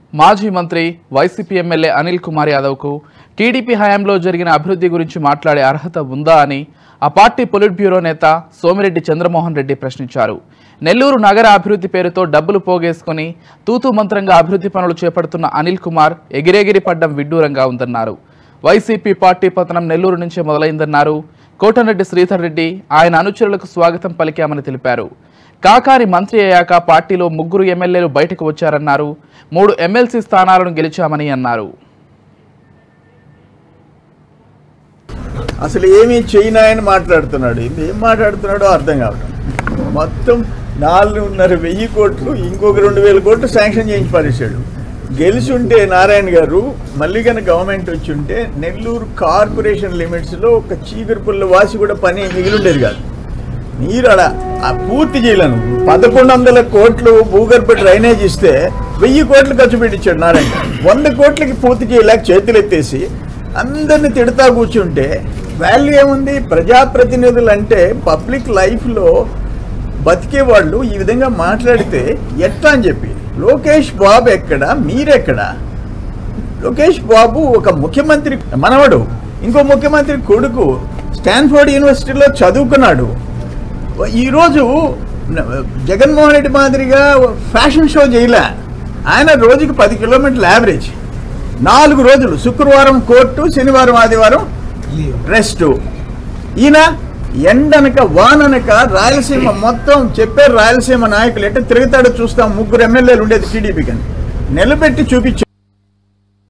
మాజీ మంత్రి వైసీపీ ఎమ్మెల్యే అనిల్ కుమార్ యాదవ్కు టీడీపీ హయాంలో జరిగిన అభివృద్ధి గురించి మాట్లాడే అర్హత ఉందా అని ఆ పార్టీ పొలిట్ బ్యూరో నేత సోమిరెడ్డి చంద్రమోహన్ రెడ్డి ప్రశ్నించారు నెల్లూరు నగర అభివృద్ధి పేరుతో డబ్బులు పోగేసుకుని తూతూ మంత్రంగా అభివృద్ధి పనులు చేపడుతున్న అనిల్ కుమార్ ఎగిరెగిరి పడ్డం విడ్డూరంగా ఉందన్నారు వైసీపీ పార్టీ పతనం నెల్లూరు నుంచే మొదలైందన్నారు కోటంరెడ్డి శ్రీధర్ రెడ్డి ఆయన అనుచరులకు స్వాగతం పలికామని తెలిపారు కాకాని మంత్రి అయ్యాక పార్టీలో ముగ్గురు ఎమ్మెల్యేలు బయటకు వచ్చారన్నారు మూడు ఎమ్మెల్సీ స్థానాలను గెలిచామని అన్నారు అసలు ఏమీ చేయనాయని మాట్లాడుతున్నాడు ఇది ఏం మాట్లాడుతున్నాడో అర్థం కావడం మొత్తం నాలుగున్నర వెయ్యి కోట్లు ఇంకొక రెండు వేల కోట్లు శాంక్షన్ చేయించి పారేశాడు గెలిచి ఉంటే నారాయణ గారు మళ్ళీ కనుక గవర్నమెంట్ వచ్చి ఉంటే నెల్లూరు కార్పొరేషన్ లిమిట్స్లో ఒక చీకటి పుల్ల వాసి కూడా పని మిగిలిండేది కాదు నీరు అలా ఆ పూర్తి చేయలేను పదకొండు వందల కోట్లు భూగర్భ డ్రైనేజ్ ఇస్తే వెయ్యి కోట్లు ఖర్చు పెట్టించాడు నారాయణ గారు. వంద కోట్లకి పూర్తి చేయలేక చేతులు ఎత్తేసి అందరిని తిడతా కూర్చుంటే వాల్యూ ఏముంది ప్రజాప్రతినిధులు అంటే పబ్లిక్ లైఫ్లో బతికే వాళ్ళు ఈ విధంగా మాట్లాడితే ఎట్లా అని చెప్పి లోకేష్ బాబు ఎక్కడ మీరెక్కడ లోకేష్ బాబు ఒక ముఖ్యమంత్రి మనవడు ఇంకో ముఖ్యమంత్రి కొడుకు స్టాన్ఫోర్డ్ యూనివర్సిటీలో చదువుకున్నాడు ఈరోజు జగన్మోహన్ రెడ్డి మాదిరిగా ఫ్యాషన్ షో చేయలే ఆయన రోజుకి పది కిలోమీటర్ల యావరేజ్ నాలుగు రోజులు శుక్రవారం కోర్టు శనివారం ఆదివారం రెస్ట్ ఈయన ఎండనక వాననక రాయలసీమ మొత్తం చెప్పారు రాయలసీమ నాయకులు ఎట్ట తిరుగుతాడో చూస్తాం ముగ్గురు ఎమ్మెల్యేలు ఉండేది టీడీపీకి అని నిలబెట్టి చూపించారు